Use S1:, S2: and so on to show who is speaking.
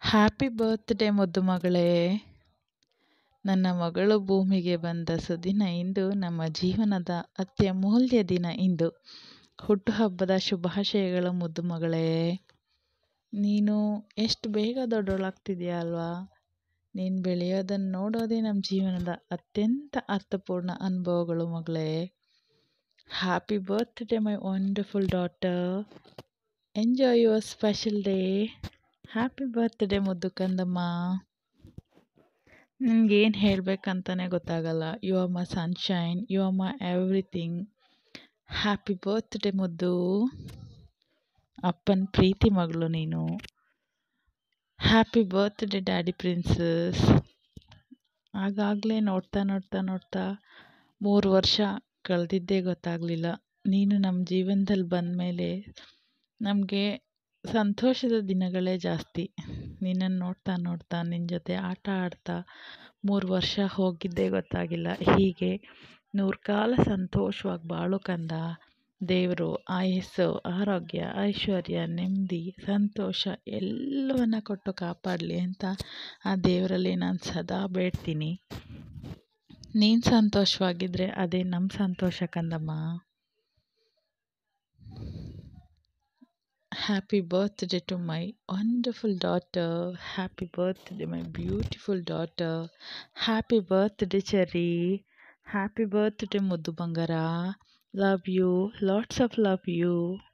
S1: Happy birthday ಮುದ್ದು ಮಗಳೇ ನನ್ನ ಮಗಳು ಭೂಮಿಗೆ ಬಂದ ಸುದಿನ ಇಂದು ನಮ್ಮ ಜೀವನದ ಅತ್ಯಮೂಲ್ಯ ದಿನ ಇಂದು ಹುಟ್ಟುಹಬ್ಬದ ಶುಭಾಶಯಗಳು ಮುದ್ದು ಮಗಳೇ ನೀನು ಎಷ್ಟು ಬೇಗ ದೊಡ್ಡವಳಾಗ್ತಿದೆಯಾ ಅಲ್ವಾ ನೀನು ಬೆಳೆಯೋದನ್ನು ನೋಡೋದೇ ನಮ್ಮ ಜೀವನದ ಅತ್ಯಂತ ಅರ್ಥಪೂರ್ಣ ಅನುಭವಗಳು ಮಗಳೇ happy birthday my wonderful daughter enjoy your special day happy birthday ಮುದ್ದು ಕಂದಮ್ಮ ನಿನ್ಗೇನು ಹೇಳಬೇಕಂತಲೇ ಗೊತ್ತಾಗಲ್ಲ you are my sunshine you are my everything happy birthday ಮುದ್ದು ಅಪ್ಪನ ಪ್ರೀತಿ ಮಗಳು ನೀನು ಹ್ಯಾಪಿ ಬರ್ತ್ಡೇ ಡ್ಯಾಡಿ ಪ್ರಿನ್ಸಸ್ ಆಗಾಗಲೇ ನೋಡ್ತಾ ನೋಡ್ತಾ ನೋಡ್ತಾ ಮೂರು ವರ್ಷ ಕಳೆದಿದ್ದೇ ಗೊತ್ತಾಗಲಿಲ್ಲ ನೀನು ನಮ್ಮ ಜೀವನದಲ್ಲಿ ಬಂದ ಮೇಲೆ ನಮಗೆ ಸಂತೋಷದ ದಿನಗಳೇ ಜಾಸ್ತಿ ನಿನ್ನನ್ನು ನೋಡ್ತಾ ನೋಡ್ತಾ ನಿನ್ನ ಜೊತೆ ಆಟ ಆಡ್ತಾ ಮೂರು ವರ್ಷ ಹೋಗಿದ್ದೇ ಗೊತ್ತಾಗಿಲ್ಲ ಹೀಗೆ ನೂರು ಕಾಲ ಸಂತೋಷವಾಗಿ ಬಾಳು ಕಂದ ದೇವರು ಆಯಸ್ಸು ಆರೋಗ್ಯ ಐಶ್ವರ್ಯ ನೆಮ್ಮದಿ ಸಂತೋಷ ಎಲ್ಲವನ್ನ ಕೊಟ್ಟು ಕಾಪಾಡಲಿ ಅಂತ ಆ ದೇವರಲ್ಲಿ ನಾನು ಸದಾ ಬೇಡ್ತೀನಿ ನೀನು ಸಂತೋಷವಾಗಿದ್ದರೆ ಅದೇ ನಮ್ಮ ಸಂತೋಷ ಕಂದಮ್ಮ Happy birthday to my wonderful daughter. Happy birthday, my beautiful daughter. Happy birthday, Cherry. Happy birthday, Muddu Bangara. Love you. Lots of love you.